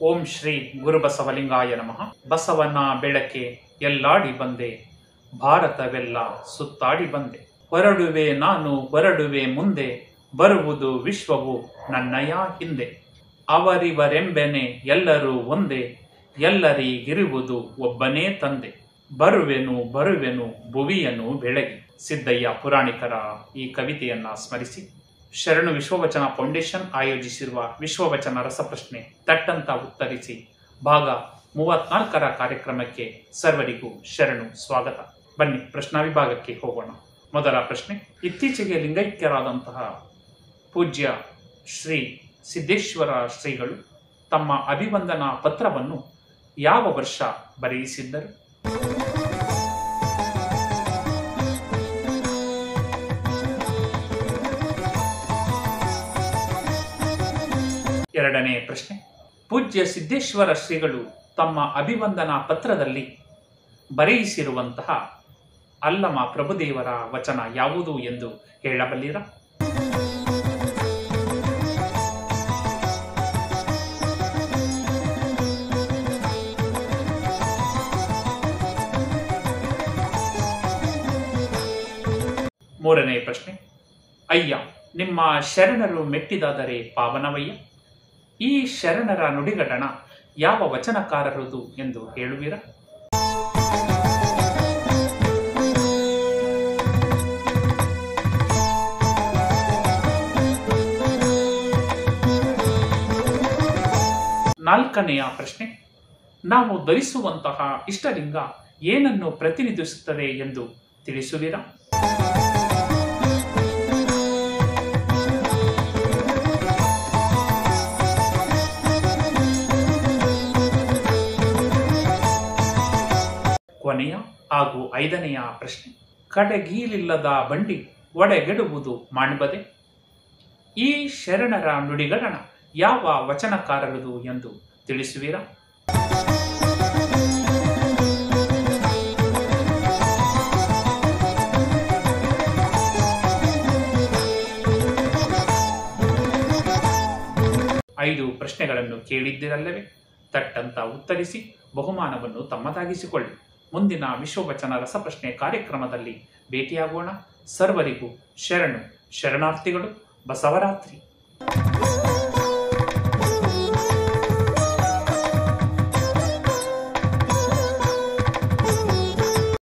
ಓಂ ಶ್ರೀ ಗುರುಬಸವಲಿಂಗಾಯ ನಮಃ ಬಸವನ ಬೆಳಕೆ ಎಲ್ಲಾಡಿ ಬಂದೆ ಭಾರತವೆಲ್ಲ ಸುತ್ತಾಡಿ ಬಂದೆ ಹೊರಡುವೆ ನಾನು ಹೊರಡುವೆ ಮುಂದೆ ಬರುವುದು ವಿಶ್ವವು ನನ್ನಯ ಹಿಂದೆ ಅವರಿವರೆಂಬೆನೆ ಎಲ್ಲರೂ ಒಂದೇ ಎಲ್ಲರಿಗಿರುವುದು ಒಬ್ಬನೇ ತಂದೆ ಬರುವೆನು ಬರುವೆನು ಭುವಿಯನ್ನು ಬೆಳಗಿ ಸಿದ್ದಯ್ಯ ಪುರಾಣಿಕರ ಈ ಕವಿತೆಯನ್ನ ಸ್ಮರಿಸಿ ಶರಣು ವಿಶ್ವವಚನ ಫೌಂಡೇಶನ್ ಆಯೋಜಿಸಿರುವ ವಿಶ್ವವಚನ ರಸಪ್ರಶ್ನೆ ತಟ್ಟಂತ ಉತ್ತರಿಸಿ ಭಾಗ ಮೂವತ್ನಾಲ್ಕರ ಕಾರ್ಯಕ್ರಮಕ್ಕೆ ಸರ್ವರಿಗೂ ಶರಣು ಸ್ವಾಗತ ಬನ್ನಿ ಪ್ರಶ್ನಾ ವಿಭಾಗಕ್ಕೆ ಹೋಗೋಣ ಮೊದಲ ಪ್ರಶ್ನೆ ಇತ್ತೀಚೆಗೆ ಲಿಂಗೈಕ್ಯರಾದಂತಹ ಪೂಜ್ಯ ಶ್ರೀ ಸಿದ್ದೇಶ್ವರ ಶ್ರೀಗಳು ತಮ್ಮ ಅಭಿವಂದನಾ ಪತ್ರವನ್ನು ಯಾವ ವರ್ಷ ಬರೆಯಿಸಿದ್ದರು ಎರಡನೇ ಪ್ರಶ್ನೆ ಪೂಜ್ಯ ಸಿದ್ದೇಶ್ವರ ಶ್ರೀಗಳು ತಮ್ಮ ಅಭಿವಂದನಾ ಪತ್ರದಲ್ಲಿ ಬರೆಯಿಸಿರುವಂತಹ ಅಲ್ಲಮ ಪ್ರಭುದೇವರ ವಚನ ಯಾವುದು ಎಂದು ಹೇಳಬಲ್ಲಿರ ಮೂರನೇ ಪ್ರಶ್ನೆ ಅಯ್ಯ ನಿಮ್ಮ ಶರಣರು ಮೆಟ್ಟಿದಾದರೆ ಪಾವನವಯ್ಯ ಈ ಶರಣರ ನುಡಿಗಟಣ ಯಾವ ವಚನಕಾರರದು ಎಂದು ಹೇಳುವಿರಾ ನಾಲ್ಕನೆಯ ಪ್ರಶ್ನೆ ನಾವು ಧರಿಸುವಂತಹ ಇಷ್ಟಲಿಂಗ ಏನನ್ನು ಪ್ರತಿನಿಧಿಸುತ್ತದೆ ಎಂದು ತಿಳಿಸುವಿರಾ ಕೊನೆಯ ಹಾಗೂ ಐದನೆಯ ಪ್ರಶ್ನೆ ಕಡೆಗೀಲಿಲ್ಲದ ಬಂಡಿ ಒಡೆಗೆಡುವುದು ಮಾಡ್ಬದೆ ಈ ಶರಣರ ನುಡಿಗಳಣ ಯಾವ ವಚನಕಾರರದು ಎಂದು ತಿಳಿಸುವಿರಾ ಐದು ಪ್ರಶ್ನೆಗಳನ್ನು ಕೇಳಿದ್ದಿರಲ್ಲವೇ ತಟ್ಟಂತ ಉತ್ತರಿಸಿ ಬಹುಮಾನವನ್ನು ತಮ್ಮದಾಗಿಸಿಕೊಳ್ಳಿ ಮುಂದಿನ ವಿಶ್ವವಚನ ರಸಪ್ರಶ್ನೆ ಕಾರ್ಯಕ್ರಮದಲ್ಲಿ ಭೇಟಿಯಾಗೋಣ ಸರ್ವರಿಗೂ ಶರಣು ಶರಣಾರ್ಥಿಗಳು ಬಸವರಾತ್ರಿ